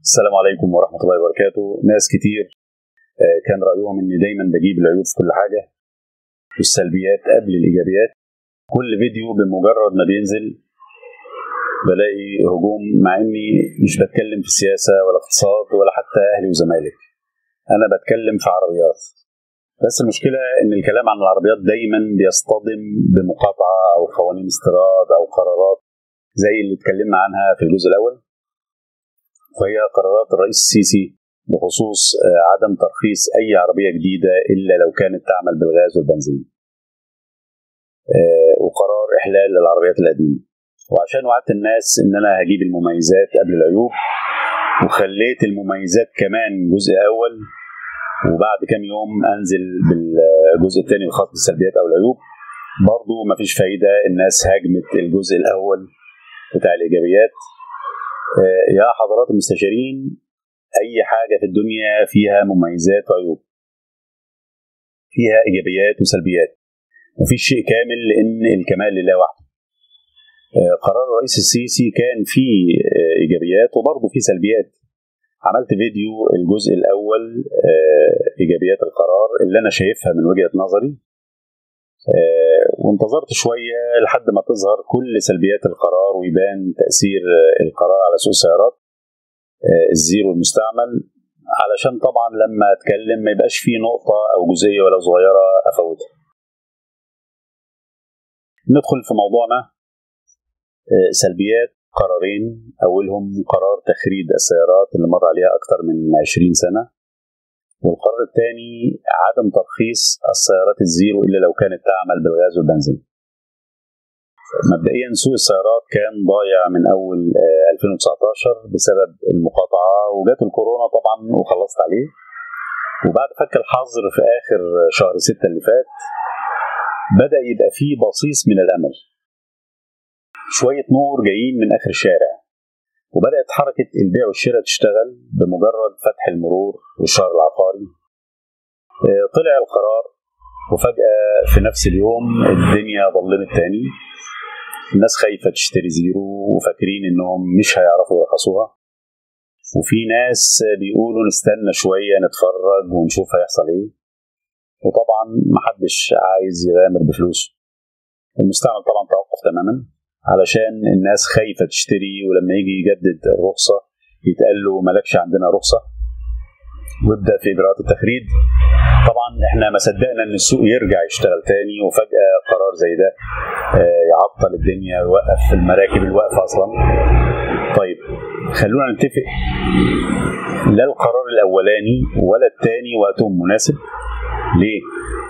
السلام عليكم ورحمة الله وبركاته ناس كتير آه، كان رأيهم إني دايما بجيب العيوب في كل حاجة والسلبيات قبل الإيجابيات كل فيديو بمجرد ما بينزل بلاقي هجوم مع إني مش بتكلم في سياسة ولا اقتصاد ولا حتى أهلي وزمالك أنا بتكلم في عربيات بس المشكلة إن الكلام عن العربيات دايما بيصطدم بمقاطعة أو قوانين استيراد أو قرارات زي اللي اتكلمنا عنها في الجزء الأول وهي قرارات الرئيس السيسي بخصوص آه، عدم ترخيص أي عربية جديدة إلا لو كانت تعمل بالغاز والبنزين آه، وقرار إحلال العربيات القديمة وعشان وعدت الناس إن أنا هجيب المميزات قبل العيوب وخليت المميزات كمان جزء أول وبعد كام يوم أنزل بالجزء الثاني الخاص بالسلبيات أو العيوب برضو مفيش فايدة الناس هاجمت الجزء الأول بتاع الإيجابيات آه، يا حضرات المستشارين اي حاجه في الدنيا فيها مميزات وعيوب فيها ايجابيات وسلبيات مفيش شيء كامل لان الكمال لله وحده آه، قرار الرئيس السيسي كان فيه آه، ايجابيات وبرضه فيه سلبيات عملت فيديو الجزء الاول آه، ايجابيات القرار اللي انا شايفها من وجهه نظري آه، وانتظرت شويه لحد ما تظهر كل سلبيات القرار ويبان تاثير آه، القرار على سوق السيارات آه، الزيرو المستعمل علشان طبعا لما اتكلم ما يبقاش فيه نقطه او جزئيه ولا صغيره افوتها ندخل في موضوعنا آه، سلبيات قرارين اولهم قرار تخريج السيارات اللي مر عليها اكثر من 20 سنه والقرار الثاني عدم ترخيص السيارات الزيرو الا لو كانت تعمل بالغاز والبنزين مبدئيا سوق السيارات كان ضايع من اول آه، 2019 بسبب المقاطعه وجات الكورونا طبعا وخلصت عليه وبعد فك الحظر في اخر شهر 6 اللي فات بدا يبقى فيه بصيص من الامل شويه نور جايين من اخر الشارع وبدات حركه البيع والشراء تشتغل بمجرد فتح المرور والشهر العقاري آه، طلع القرار وفجاه في نفس اليوم الدنيا ظلمت تاني الناس خايفه تشتري زيرو وفاكرين انهم مش هيعرفوا يرخصوها وفي ناس بيقولوا نستنى شويه نتفرج ونشوف هيحصل ايه وطبعا محدش عايز يغامر بفلوسه المستعمل طبعا توقف تماما علشان الناس خايفه تشتري ولما يجي يجدد الرخصه يتقال له مالكش عندنا رخصه ويبدا في اجراءات التخريج طبعا احنا ما صدقنا ان السوق يرجع يشتغل تاني وفجاه قرار زي ده آه، يعطل الدنيا ويوقف المراكب الواقفه اصلا طيب خلونا نتفق لا القرار الاولاني ولا الثاني وقتهم مناسب ليه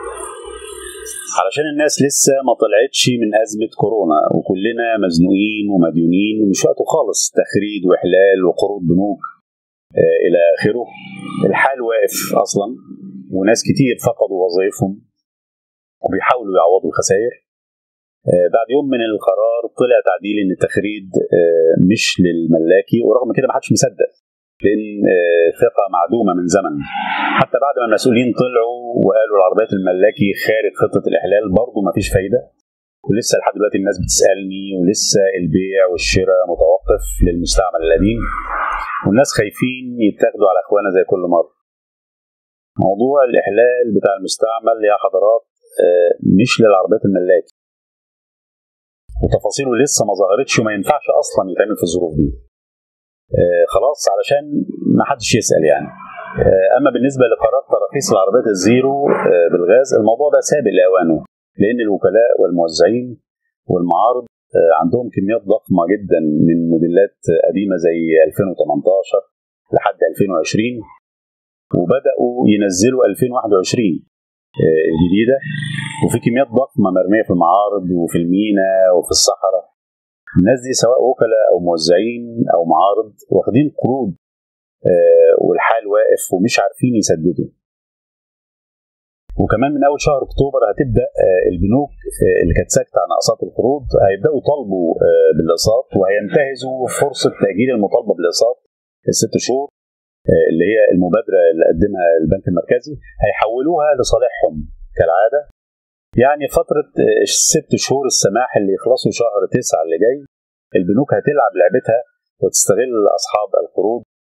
علشان الناس لسه ما طلعتش من أزمة كورونا وكلنا مزنوقين ومديونين ومش وقته خالص تخريج وإحلال وقروض بنوك آه، إلى آخره الحال واقف أصلا وناس كتير فقدوا وظائفهم وبيحاولوا يعوضوا الخسائر آه، بعد يوم من القرار طلع تعديل ان التخريج آه، مش للملاكي ورغم كده ما حدش مصدق لان آه، ثقه معدومه من زمن حتى بعد ما المسؤولين طلعوا وقالوا العربيات الملاكي خارج خطه الاحلال برضه ما فيش فايده ولسه لحد دلوقتي الناس بتسالني ولسه البيع والشراء متوقف للمستعمل القديم والناس خايفين يتاخدوا على اخوانا زي كل مره موضوع الاحلال بتاع المستعمل يا حضرات آه، مش للعربيات الملاكي وتفاصيله لسه ما ظهرتش وما ينفعش اصلا يتعمل في الظروف دي آه، خلاص علشان ما حدش يسال يعني آه، اما بالنسبه لقرار تراخيص العربيات الزيرو آه، بالغاز الموضوع ده سابق لاوانه لان الوكلاء والموزعين والمعارض آه، عندهم كميات ضخمه جدا من موديلات آه، قديمه زي 2018 لحد 2020 وبداوا ينزلوا 2021 آه، الجديده وفي كميات ضخمه مرميه في المعارض وفي المينا وفي الصحراء الناس دي سواء وكلاء او موزعين او معارض واخدين قروض آه، والحال واقف ومش عارفين يسددوا وكمان من اول شهر اكتوبر هتبدا آه، البنوك آه، اللي كانت ساكته عن اقساط القروض هيبداوا يطالبوا آه، بالاقساط وهينتهزوا فرصه تاجيل المطالبه بالاقساط الست شهور آه، اللي هي المبادره اللي قدمها البنك المركزي هيحولوها لصالحهم كالعاده يعني فتره آه، الست شهور السماح اللي يخلصوا شهر تسعة اللي جاي البنوك هتلعب لعبتها وتستغل اصحاب القروض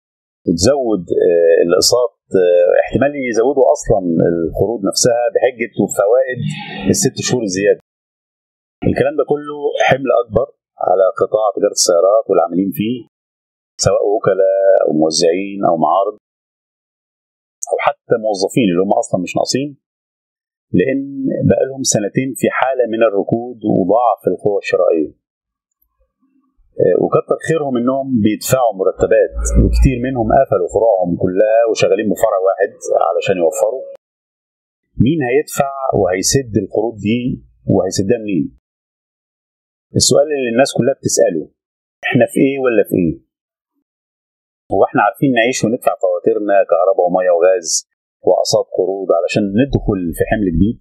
وتزود الاقساط احتمال يزودوا اصلا القروض نفسها بحجه وفوائد الست شهور الزياده. الكلام ده كله حمل اكبر على قطاع تجاره السيارات والعاملين فيه سواء وكلاء او موزعين او معارض او حتى موظفين اللي هم اصلا مش ناقصين لان بقالهم سنتين في حاله من الركود وضعف القوه الشرائيه وكتر خيرهم انهم بيدفعوا مرتبات وكتير منهم قفلوا فروعهم كلها وشغالين بفرع واحد علشان يوفروا مين هيدفع وهيسد القروض دي وهيسدها منين السؤال اللي الناس كلها بتساله احنا في ايه ولا في ايه هو احنا عارفين نعيش وندفع فواتيرنا كهرباء وميه وغاز واقساط قروض علشان ندخل في حمل جديد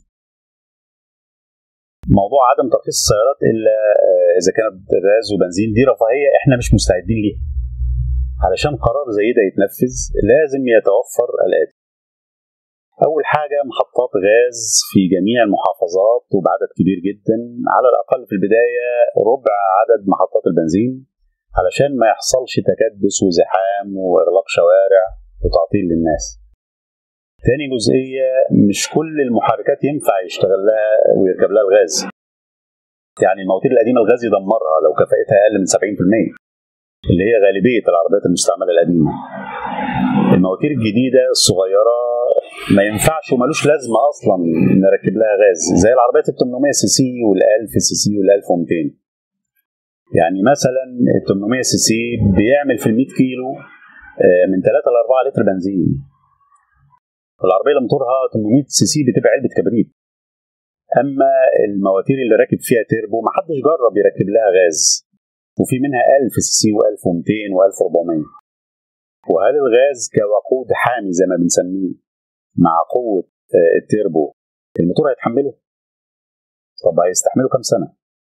موضوع عدم ترخيص السيارات الا اذا كانت غاز وبنزين دي رفاهيه احنا مش مستعدين ليها علشان قرار زي ده يتنفذ لازم يتوفر الاتي اول حاجه محطات غاز في جميع المحافظات وبعدد كبير جدا على الاقل في البدايه ربع عدد محطات البنزين علشان ما يحصلش تكدس وزحام واغلاق شوارع وتعطيل للناس تاني جزئية مش كل المحركات ينفع يشتغل لها ويركب لها الغاز يعني المواتير القديمة الغاز يدمرها لو كفاءتها أقل من 70% اللي هي غالبية العربيات المستعملة القديمة المواتير الجديدة الصغيرة ما ينفعش ومالوش لازمة أصلا نركب لها غاز زي العربيات ال 800 سي سي وال 1000 سي سي وال 1200 يعني مثلا ال 800 سي سي بيعمل في ال 100 كيلو من 3 ل 4 لتر بنزين العربيه اللي موتورها 800 سي سي بتبقى علبه كبريت اما المواتير اللي راكب فيها تيربو ما حدش جرب يركب لها غاز وفي منها 1000 سي سي و1200 و1400 وهل الغاز كوقود حامي زي ما بنسميه مع قوه التيربو الموتور هيتحمله طب هيستحمله كام سنه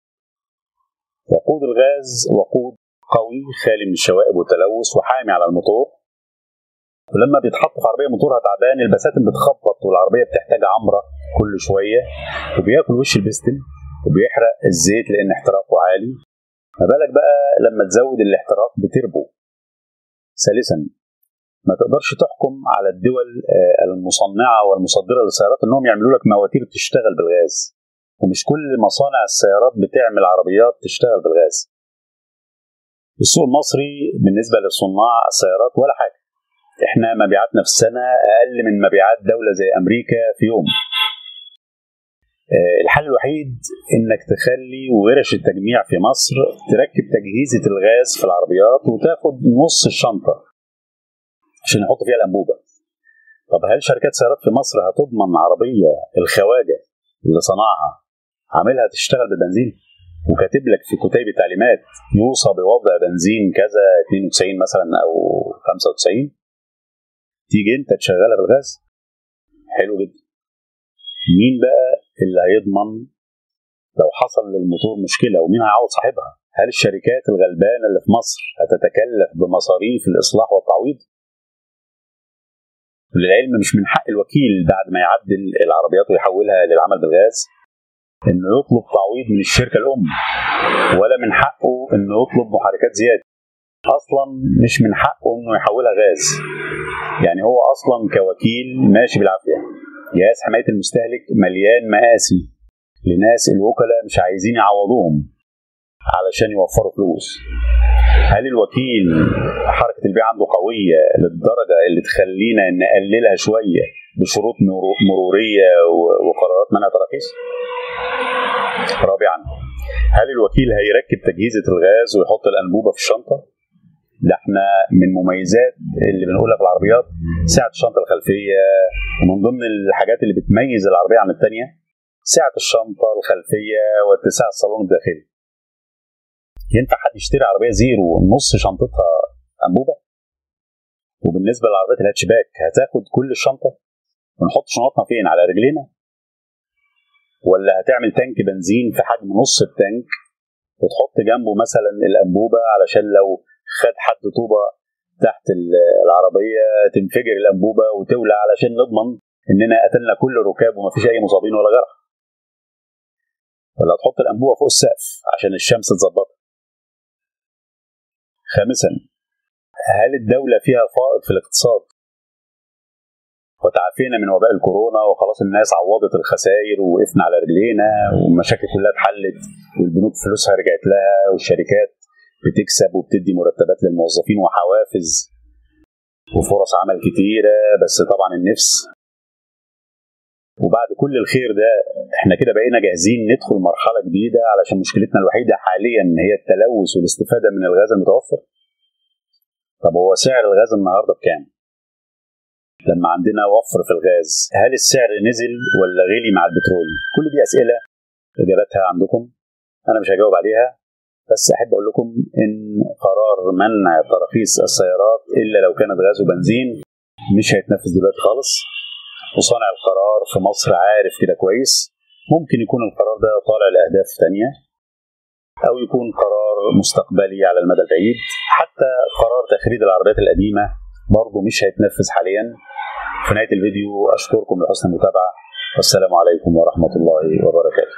وقود الغاز وقود قوي خالي من الشوائب والتلوث وحامي على الموتور ولما بيتحط في عربيه موتورها تعبان البساتم بتخبط والعربيه بتحتاج عمره كل شويه وبياكل وش البستم وبيحرق الزيت لان احتراقه عالي ما بالك بقى لما تزود الاحتراق بتربو ثالثا ما تقدرش تحكم على الدول المصنعه والمصدره للسيارات انهم يعملوا لك مواتير تشتغل بالغاز ومش كل مصانع السيارات بتعمل عربيات تشتغل بالغاز السوق المصري بالنسبه لصناع السيارات ولا حاجه احنا مبيعاتنا في السنه اقل من مبيعات دوله زي امريكا في يوم الحل الوحيد انك تخلي ورش التجميع في مصر تركب تجهيزه الغاز في العربيات وتاخد نص الشنطه عشان يحط فيها الانبوبه طب هل شركات سيارات في مصر هتضمن عربيه الخواجه اللي صنعها عاملها تشتغل بالبنزين وكاتب لك في كتيب التعليمات يوصى بوضع بنزين كذا 92 مثلا او 95 تيجي انت تشغلها بالغاز حلو جدا مين بقى اللي هيضمن لو حصل للموتور مشكله ومين هيعوض صاحبها هل الشركات الغلبانه اللي في مصر هتتكلف بمصاريف الاصلاح والتعويض للعلم مش من حق الوكيل بعد ما يعدل العربيات ويحولها للعمل بالغاز انه يطلب تعويض من الشركه الام ولا من حقه انه يطلب محركات زياده اصلا مش من حقه انه يحولها غاز يعني هو اصلا كوكيل ماشي بالعافيه جهاز حمايه المستهلك مليان مقاسي لناس الوكلاء مش عايزين يعوضوهم علشان يوفروا فلوس هل الوكيل حركه البيع عنده قويه للدرجه اللي تخلينا نقللها شويه بشروط مروريه وقرارات منع تراخيص؟ رابعا هل الوكيل هيركب تجهيزه الغاز ويحط الانبوبه في الشنطه؟ ده احنا من مميزات اللي بنقولها في العربيات سعه الشنطه الخلفيه ومن ضمن الحاجات اللي بتميز العربيه عن الثانيه سعه الشنطه الخلفيه واتساع الصالون الداخلي. ينفع حد يشتري عربيه زيرو نص شنطتها انبوبه؟ وبالنسبه للعربيات الهاتشباك هتاخد كل الشنطه ونحط شنطنا فين؟ على رجلينا؟ ولا هتعمل تانك بنزين في حجم نص التانك وتحط جنبه مثلا الانبوبه علشان لو خد حد طوبه تحت العربيه تنفجر الانبوبه وتولع علشان نضمن اننا قتلنا كل الركاب ومفيش اي مصابين ولا جرح. ولا تحط الانبوبه فوق السقف عشان الشمس تظبطها. خامسا هل الدولة فيها فائض في الاقتصاد وتعافينا من وباء الكورونا وخلاص الناس عوضت الخسائر ووقفنا على رجلينا والمشاكل كلها اتحلت والبنوك فلوسها رجعت لها والشركات بتكسب وبتدي مرتبات للموظفين وحوافز وفرص عمل كتيرة بس طبعا النفس وبعد كل الخير ده احنا كده بقينا جاهزين ندخل مرحلة جديدة علشان مشكلتنا الوحيدة حاليا هي التلوث والاستفادة من الغاز المتوفر طب هو سعر الغاز النهارده بكام؟ لما عندنا وفر في الغاز هل السعر نزل ولا غلي مع البترول؟ كل دي اسئله اجاباتها عندكم انا مش هجاوب عليها بس احب اقول لكم ان قرار منع تراخيص السيارات الا لو كانت غاز وبنزين مش هيتنفذ دلوقتي خالص وصانع القرار في مصر عارف كده كويس ممكن يكون القرار ده طالع لاهداف ثانيه او يكون قرار مستقبلي على المدى البعيد حتى قرار تخريج العربيات القديمه برضه مش هيتنفذ حاليا في نهايه الفيديو اشكركم لحسن المتابعه والسلام عليكم ورحمه الله وبركاته